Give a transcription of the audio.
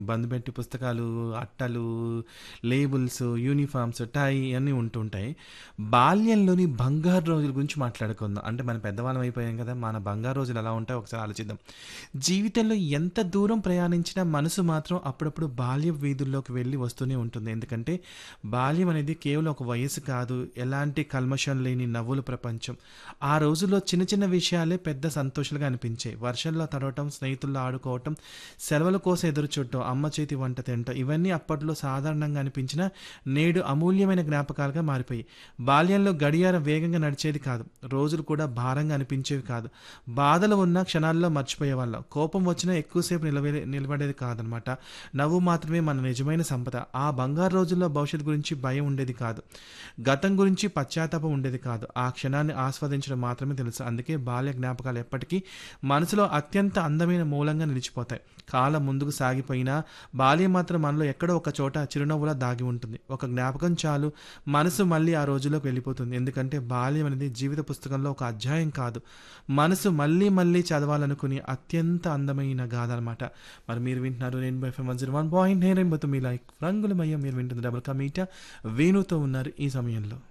బందుపెట్టి పుస్తకాలు, అట్టలు, labels, uniforms, టై ఇయన్నీ ఉంటుంటాయి. బాల్యంలోని బంగారు రోజుల గురించి మాట్లాడుకుందాం. అంటే మనం పెద్దవాళ్ళం అయిపోయాం కదా! మన బంగారు రోజులు ఎలా ఉంటాయో ఒకసారి ఆలోచిద్దాం. జీవితంలో ఎంత దూరం ప్రయాణించినా మనసు మాత్రం అప్పుడప్పుడు బాల్యపు వీధుల్లోకి వెళ్ళి వస్తూనే ఉంటుంది. ఎందుకంటే బాల్యం అనేది కేవలం ఒక వయస్సు కాదు. ఎలాంటి కల్మషం లేని నవ్వుల ప్రపంచం. ఆ రోజుల్లో చిన్న చిన్న విషయాలే పెద్ద సంతోషాలుగా అనిపించాయి. వర్షంలో తడవటం, స్నేహితులతో ఆడుకోవటం, సెలవుల కోసం ఎదురుచూడటం, అమ్మ చేతి వంట తినటం ఇవన్నీ అప్పట్లో సాధారణంగా అనిపించినా నేడు అమూల్యమైన జ్ఞాపకాలుగా మారిపోయాయి. బాల్యంలో గడియారం వేగంగా నడిచేది కాదు. రోజులు కూడా భారంగా అనిపించేవి కాదు. బాధలు ఉన్నా క్షణాల్లో మర్చిపోయేవాళ్ళం. కోపం వచ్చినా ఎక్కువసేపు నిలవే నిలబడేది కాదనమాట. నవ్వు మాత్రమే మన నిజమైన సంపద. ఆ బంగారు రోజుల్లో భవిష్యత్తు గురించి భయం ఉండేది కాదు. గతం గురించి పశ్చాత్తాపం ఉండేది కాదు. ఆ క్షణాన్ని ఆస్వాదించడం మాత్రమే తెలుసు. అందుకే బాల్య జ్ఞాపకాలు ఎప్పటికీ మనసులో అత్యంత అందమైన మూలంగా నిలిచిపోతాయి. కాలం ముందుకు సాగిపోయినా బాల్యం మాత్రం మనలో ఎక్కడో ఒక చోట చిరునవ్వులా దాగి ఉంటుంది. ఒక జ్ఞాపకం చాలు మనసు మళ్ళీ ఆ రోజుల్లోకి వెళ్ళిపోతుంది. ఎందుకంటే బాల్యం అనేది జీవిత పుస్తకంలో ఒక అధ్యాయం కాదు. మనసు మళ్ళీ మళ్ళీ చదవాలనుకునే అత్యంత అందమైన గాథ అనమాట. మరి మీరు వింటున్నారు రెయిన్బో ఎఫ్ఎం 101.9 రెయిన్బోతో మీ లైఫ్ రంగులమయం మీరు వింటుంది డబుల్ కా మీటా వేణుతో ఉన్నారు ఈ సమయంలో.